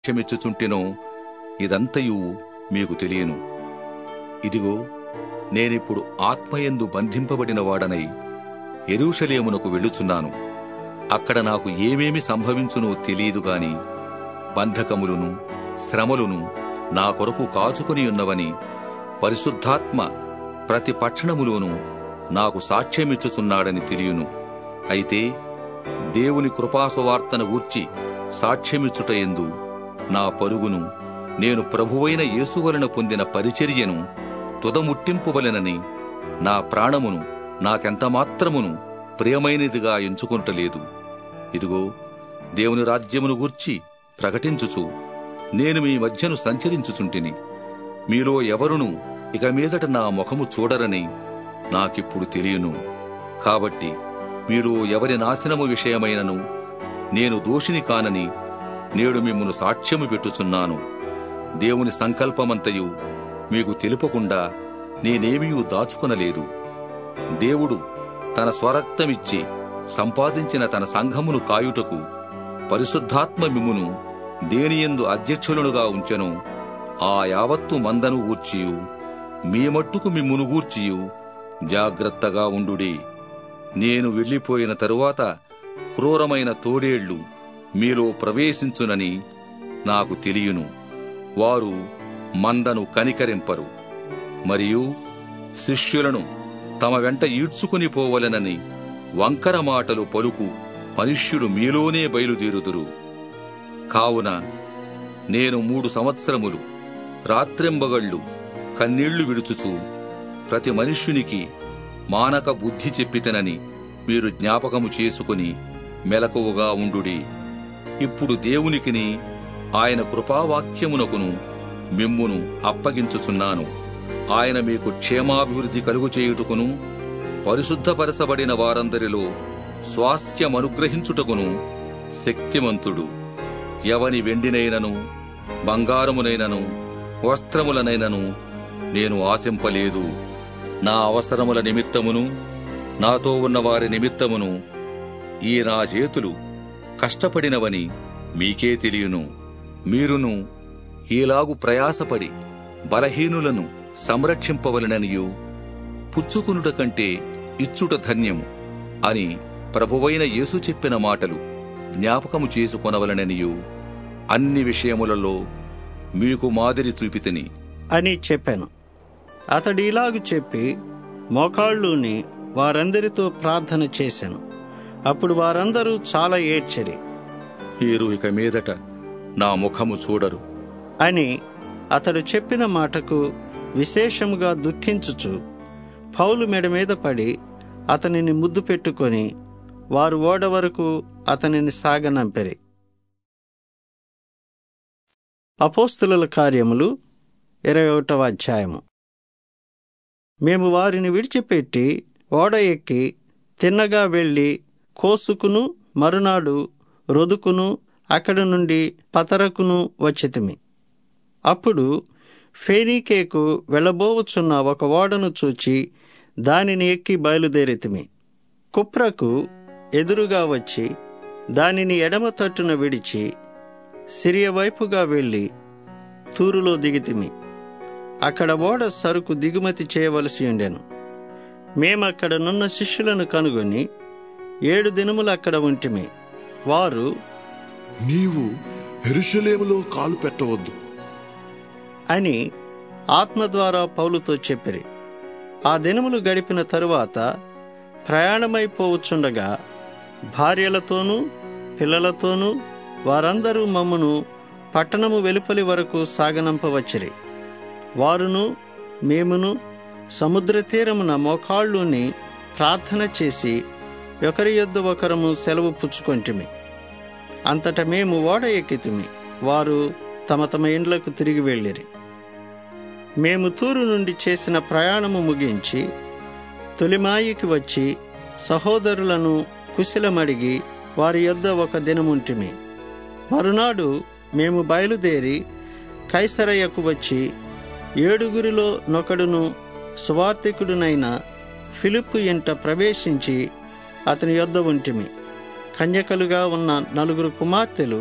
క్షమిచ్చుచుంటెనో ఇదంతయు మీకు తెలియను ఇదిగో నేనిప్పుడు ఆత్మయందు బంధింపబడిన వాడనై ఎరూషలేమునకు వెళ్ళుచున్నాను అక్కడ నాకు ఏమేమి సంభవించునో తెలియదు గాని బంధకములును శ్రమలును నా కొరకు కాచుకొని ఉన్నవని పరిశుద్ధాత్మ ప్రతి పట్టణములోనూ నాకు సాక్ష్యమిచ్చుచున్నాడని తెలియను అయితే దేవుని కృపాసువార్తను గూర్చి సాక్ష్యమిచ్చుటయందు నా పరుగును నేను ప్రభువైన యేసు వలన పొందిన పరిచర్యను తుదముట్టింపువలెనని నా ప్రాణమును నాకెంతమాత్రమును ప్రియమైనదిగా ఎంచుకుంటలేదు ఇదిగో దేవుని రాజ్యమును గూర్చి ప్రకటించుచు నేను మీ మధ్యను సంచరించుచుంటిని మీలో ఎవరును ఇక మీదట నా ముఖము చూడరని నాకిప్పుడు తెలియను కాబట్టి మీరు ఎవరి నాశనము విషయమైనను నేను దోషిని కానని నేడు మిమ్మను సాక్ష్యము పెట్టుచున్నాను దేవుని సంకల్పమంతయు మీకు తెలుపకుండా నేనేమీ దాచుకొనలేదు దేవుడు తన స్వరక్తమిచ్చి సంపాదించిన తన సంఘమును కాయుటకు పరిశుద్ధాత్మ మిమ్మును దేనియందు అధ్యక్షులనుగా ఉంచెను ఆ యావత్తు మందను గూర్చియు మీ మట్టుకు మిమ్మును గూర్చియు జాగ్రత్తగా ఉండుడి నేను వెళ్ళిపోయిన తరువాత క్రూరమైన తోడేళ్లు మీలో ప్రవేశించునని నాకు తెలియను వారు మందను కనికరింపరు మరియు శిష్యులను తమ వెంట ఈడ్చుకుని పోవలెనని వంకర మాటలు పలుకు మనుష్యులు మీలోనే బయలుదేరుదురు కావున నేను మూడు సంవత్సరములు రాత్రింబగళ్ళు కన్నీళ్లు విడుచుచూ ప్రతి మనుష్యునికి మానక బుద్ధి చెప్పితనని మీరు జ్ఞాపకము చేసుకుని మెలకువగా ఉండుడి ఇప్పుడు దేవునికిని ఆయన కృపావాక్యమునకును మిమ్మును అప్పగించుచున్నాను ఆయన మీకు క్షేమాభివృద్ధి కలుగు చేయుటకును పరిశుద్ధపరచబడిన వారందరిలో స్వాస్థ్యమనుగ్రహించుటకును శక్తిమంతుడు ఎవని వెండినైనను బంగారమునైనను వస్త్రములనైనను నేను ఆశింపలేదు నా అవసరముల నిమిత్తమును నాతో ఉన్న వారి నిమిత్తమును ఈ నా చేతులు కష్టపడినవని మీకే తెలియను మీరును ఈలాగు ప్రయాసపడి బలహీనులను సంరక్షింపవలననియు పుచ్చుకునుట కంటే ఇచ్చుట ధన్యము అని ప్రభువైన యేసు చెప్పిన మాటలు జ్ఞాపకము చేసుకొనవలననియు అన్ని విషయములలో మీకు మాదిరి చూపితిని అని చెప్పాను అతడు ఇలాగు చెప్పి మోకాళ్ళుని వారందరితో ప్రార్థన చేశాను అప్పుడు వారందరూ చాలా ఏడ్చరి వీరు ఇక మీదట నా ముఖము చూడరు అని అతడు చెప్పిన మాటకు విశేషముగా దుఃఖించుచు పౌలు మెడ మీద పడి అతనిని ముద్దు పెట్టుకొని వారు ఓడ వరకు అతనిని సాగనంపెరి అపోస్తుల కార్యములు ఇరవై ఒకటవ అధ్యాయము మేము వారిని విడిచిపెట్టి ఓడ ఎక్కి తిన్నగా వెళ్ళి కోసుకును మరునాడు రొదుకును అక్కడి నుండి పతరకును వచ్చితిమి అప్పుడు ఫేనీకేకు వెళ్ళబోవచ్చున్న ఒక ఓడను చూచి దానిని ఎక్కి బయలుదేరితిమి కుప్రకు ఎదురుగా వచ్చి దానిని ఎడమ తట్టున విడిచి సిరియ వైపుగా వెళ్ళి తూరులో దిగితిమి అక్కడ ఓడ సరుకు దిగుమతి చేయవలసి ఉండెను మేమక్కడ నున్న శిష్యులను కనుగొని ఏడు దినములు అక్కడ ఉంటిమి వారు నీవు ఎరుషలేములో కాలు పెట్టవద్దు అని ఆత్మ ద్వారా పౌలుతో చెప్పిరి ఆ దినములు గడిపిన తరువాత ప్రయాణమైపోవచ్చుండగా భార్యలతోనూ పిల్లలతోనూ వారందరూ మమ్మను పట్టణము వెలుపలి వరకు సాగనంపవచ్చిరి వారును మేమును సముద్ర తీరమున మోకాళ్ళుని ప్రార్థన చేసి ఒకరి యొద్ద ఒకరము సెలవు పుచ్చుకొంటిమి అంతట మేము ఓడ ఎక్కితిమి వారు తమ తమ ఇండ్లకు తిరిగి వెళ్ళిరి మేము తూరు నుండి చేసిన ప్రయాణము ముగించి తొలిమాయికి వచ్చి సహోదరులను కుశలమడిగి వారి యొద్ద ఒక దినముంటిమి మరునాడు మేము బయలుదేరి కైసరయ్యకు వచ్చి ఏడుగురిలో నొకడును సువార్థికుడునైన ఫిలిప్పు ఇంట ప్రవేశించి అతని యొద్ద ఉంటిమి కన్యకలుగా ఉన్న నలుగురు కుమార్తెలు